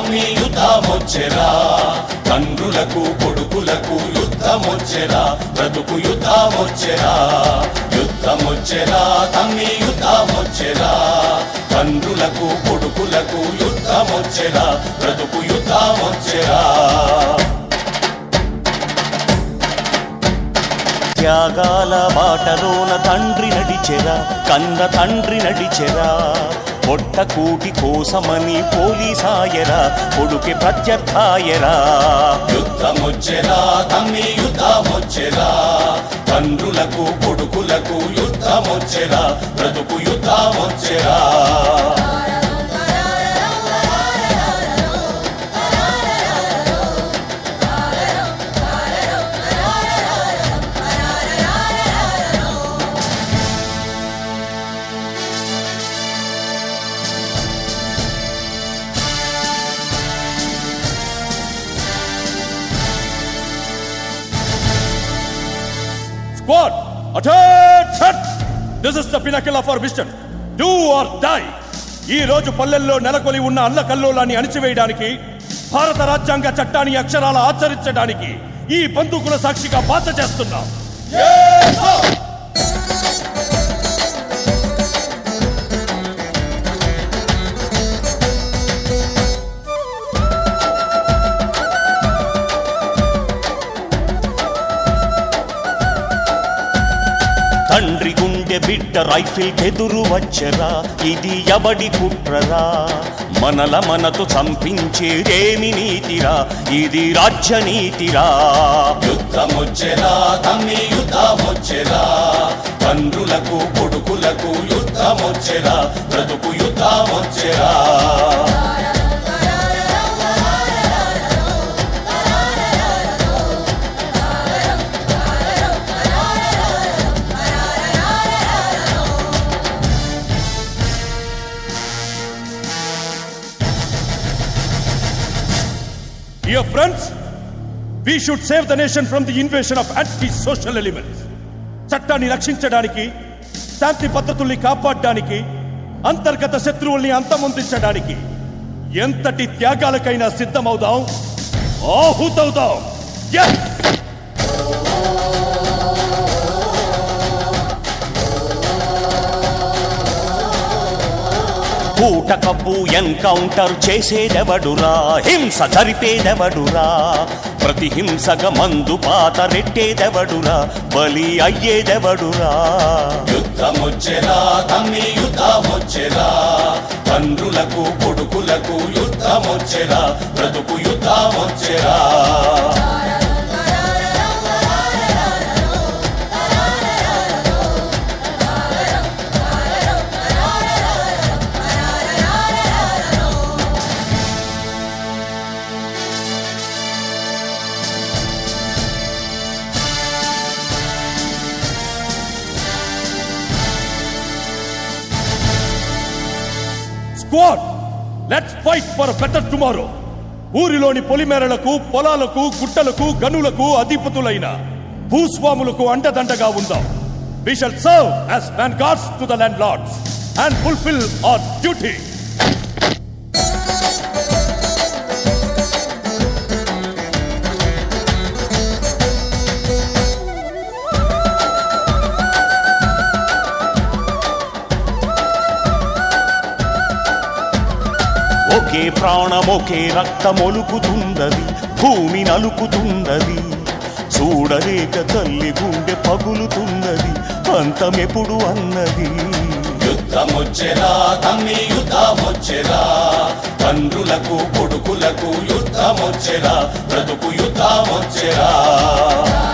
తమ్మి యుద్ధమొచ్చెరా తండ్రులకు కొడుకులకు యుద్ధమొచ్చెరా బ్రతుకు యుద్ధమొచ్చెరా యుద్ధమొచ్చెరా తమ్మి యుద్ధమొచ్చెరా తండ్రులకు కొడుకులకు యుద్ధమొచ్చెరా బ్రతుకు యుద్ధమొచ్చెరా త్యాగాల బాటలోన తండ్రి నడిచెరా కన్న తండ్రి నడిచెరా పొట్ట కూటి కోసమని పోలీసాయరా కొడుకి ప్రత్యర్థాయరా యుద్ధమొచ్చెరా తమ్మి యుద్ధమొచ్చెరా తండ్రులకు కొడుకులకు యుద్ధమొచ్చెరా బ్రతుకు యుద్ధమొచ్చెరా Squad, attention! This is the pinnacle of our mission. Do or die. ఈ రోజు పల్లెల్లో నెలకొలి ఉన్న అల్ల కల్లోలాన్ని అణిచివేయడానికి భారత రాజ్యాంగ చట్టాన్ని అక్షరాల ఆచరించడానికి ఈ బందూకుల సాక్షిగా బాధ చేస్తున్నాం తండ్రి గుండె బిడ్డ రైఫిల్ ఎదురు వచ్చరా ఇది ఎవడి కుట్రరా మనల మనతో చంపించేదేమి నీతిరా ఇది రాజ్య నీతిరా యుద్ధమొచ్చెరా తమ్మి యుద్ధమొచ్చెరా తండ్రులకు కొడుకులకు యుద్ధమొచ్చెరా బ్రతుకు యుద్ధమొచ్చెరా Dear friends, we should save the nation from the invasion of anti-social elements. చట్టాన్ని రక్షించడానికి శాంతి పద్ధతుల్ని కాపాడడానికి అంతర్గత శత్రువుల్ని అంతమొందించడానికి ఎంతటి త్యాగాలకైనా సిద్ధమవుదాం ఆహుతవుదాం Yes! పూట కప్పు ఎన్కౌంటర్ చేసేదెవడురా హింస జరిపేదెవడురా ప్రతి హింసగ మందు పాత రెట్టేదెవడురా బలి అయ్యేదెవడురా యుద్ధమొచ్చెరా తమ్మి యుద్ధమొచ్చెరా తండ్రులకు కొడుకులకు యుద్ధమొచ్చెరా బ్రతుకు యుద్ధమొచ్చెరా squad let's fight for better tomorrow ఊరిలోని పొలిమేరలకు పొలాలకు గుట్టలకు గనులకు అధిపతులైన భూస్వాములకు అండదండగా ఉందాం we shall serve as man gods to the landlords and fulfil our duty ఒకే ప్రాణం ఒకే రక్తమొలుకుతున్నది భూమి నలుకుతున్నది చూడలేక తల్లి గుండె పగులుతున్నది అంతమెప్పుడు అన్నది యుద్ధమొచ్చెరా తమ్మి యుద్ధమొచ్చెరా తండ్రులకు కొడుకులకు యుద్ధమొచ్చెరా బ్రతుకు యుద్ధమొచ్చెరా